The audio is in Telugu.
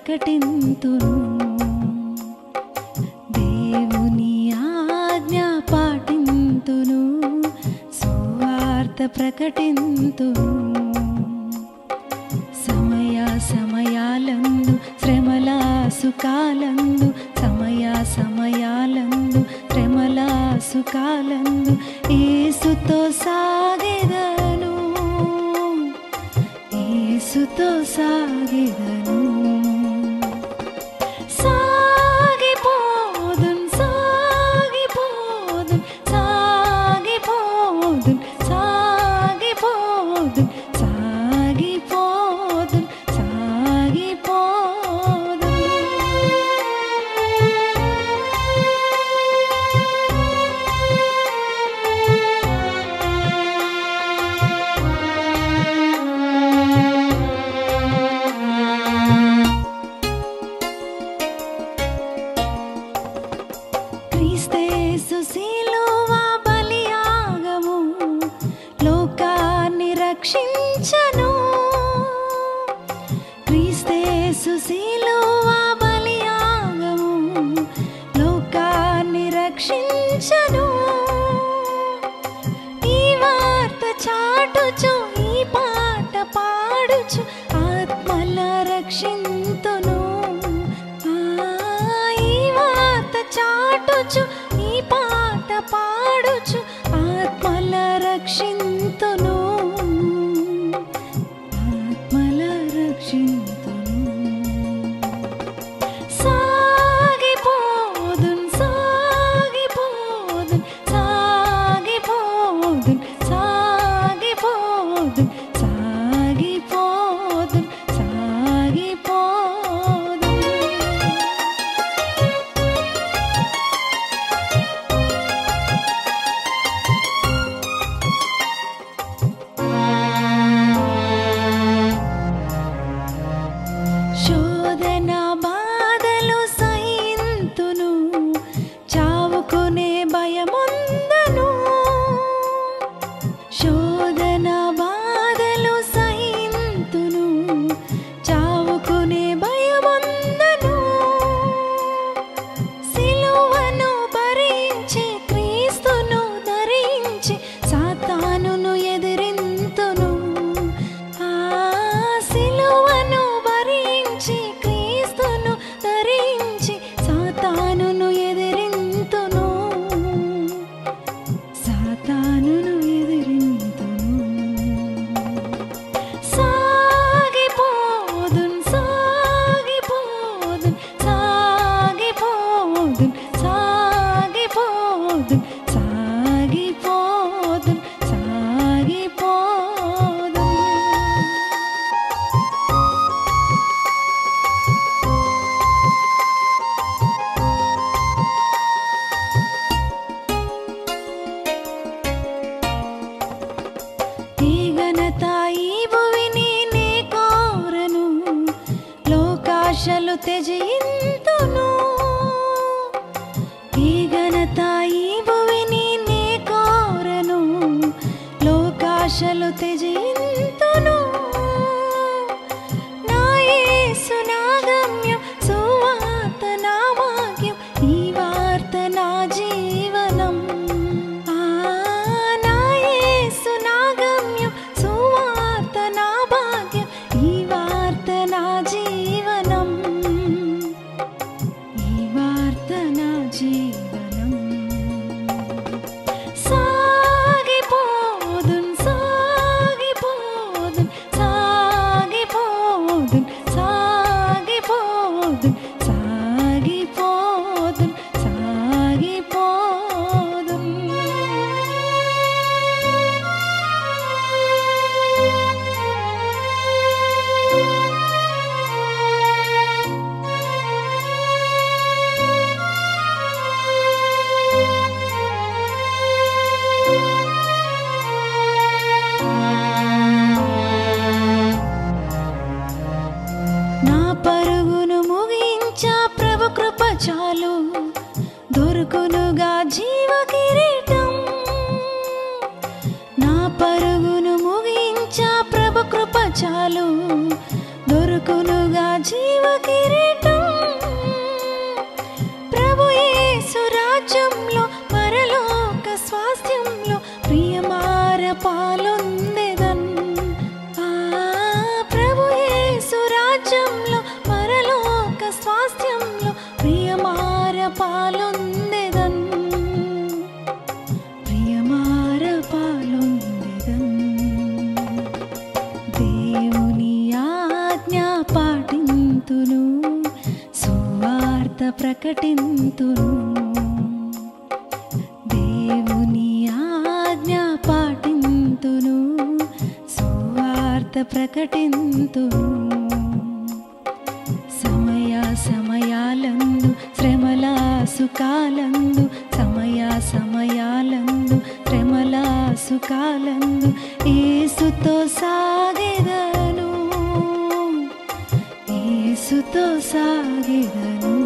ప్రకటింతును దేవుని ఆజ్ఞ పాటింతును సువార్త ప్రకటింతును సమయ సమయాలందు శ్రమల సుఖాలందు సమయ సమయాలందు శ్రమల సుఖాలందు ఏసుతో సాగెదను ఏసుతో సాగెదను సాగిపోదున్ సాగిపోదున్ సాగిపోదున్ సాగిపోదున్ సాగిపోదున్ క్రీస్తేసు శిలువ బలియాగము లోకాన్ని రక్షించను క్రీస్తేసు శిలువ బలియాగము లోకాన్ని రక్షించను ఈ వార్త చాటుచు ఈ పాట పాడుచు ఆత్మల రక్షింతును ఆ, ఈ వార్త చాటుచు ఈ పాట పాడుచు ఆత్మల రక్షింతును ఆత్మల రక్షింతును సాగిపోదున్ సాగిపోదున్ సాగిపోదున్ సాగిపోదున్ సాగిపోదున్ సాగిపోదున్ శోధన బాధలు సహింతును చావుకునే భయముందను శోధన బాధలు సహింతును చావుకునే భయముందను సిలువను భరించి క్రీస్తును ధరించి సాతానును ఎదిరింతును ఆ సిలువను భరించి క్రీస్తును ధరించి సాతానును ఎదిరింతును సాతానును ఎదిరింతును సాగిపోదున్ సాగిపోదున్ సాగిపోదున్ సాగిపోదున్ సాగిపోదున్ సాగిపోదున్ ఈ ఘనత ఈ భువిని నే కోరను లోకాశలు త్యజింతును ఈ ఘనత ఈ భువిని నే కోరను లోకాశలు త్యజింతును నా యేసు నా గమ్యం సువార్త నా భాగ్యం ఈ వార్త నా జీవనం ఆ నా యేసు నా గమ్యం సువార్త నా భాగ్యం ఈ వార్త నా జీవనం ఈ వార్త నా జీవనం సాగిపోదున్ సాగిపోదున్ సాగిపోదున్ సాగిపోదున్ సాగిపోదున్ సాగిపోదున్ నా పరుగును ముగించా ప్రభు కృప చాలు దొరుకునుగా జీవ కిరీటం నా పరుగును ముగించా ప్రభు కృప చాలు దొరుకు దొరుకునుగా జీవ కిరీటం ప్రభు యేసు రాజ్యంలో పరలోక స్వాస్థ్యంలో ప్రియమార పాలొందెదన్ ఆ ప్రభు యేసు రాజ్యంలో పరలోక స్వాస్థ్యంలో ప్రియమార పాలొందెదన్ ప్రియమార పాలొందెదన్ దేవుని ఆజ్ఞ పాటింతును సువార్త ప్రకటింతును దేవుని ఆజ్ఞ పాటింతును సువార్త ప్రకటింతును సమయ సమయాలందు శ్రమల సుఖాలందు సమయ సమయాలందు శ్రమల సుఖాలందు ఏసుతో సాగెదను ఏసుతో సాగెదను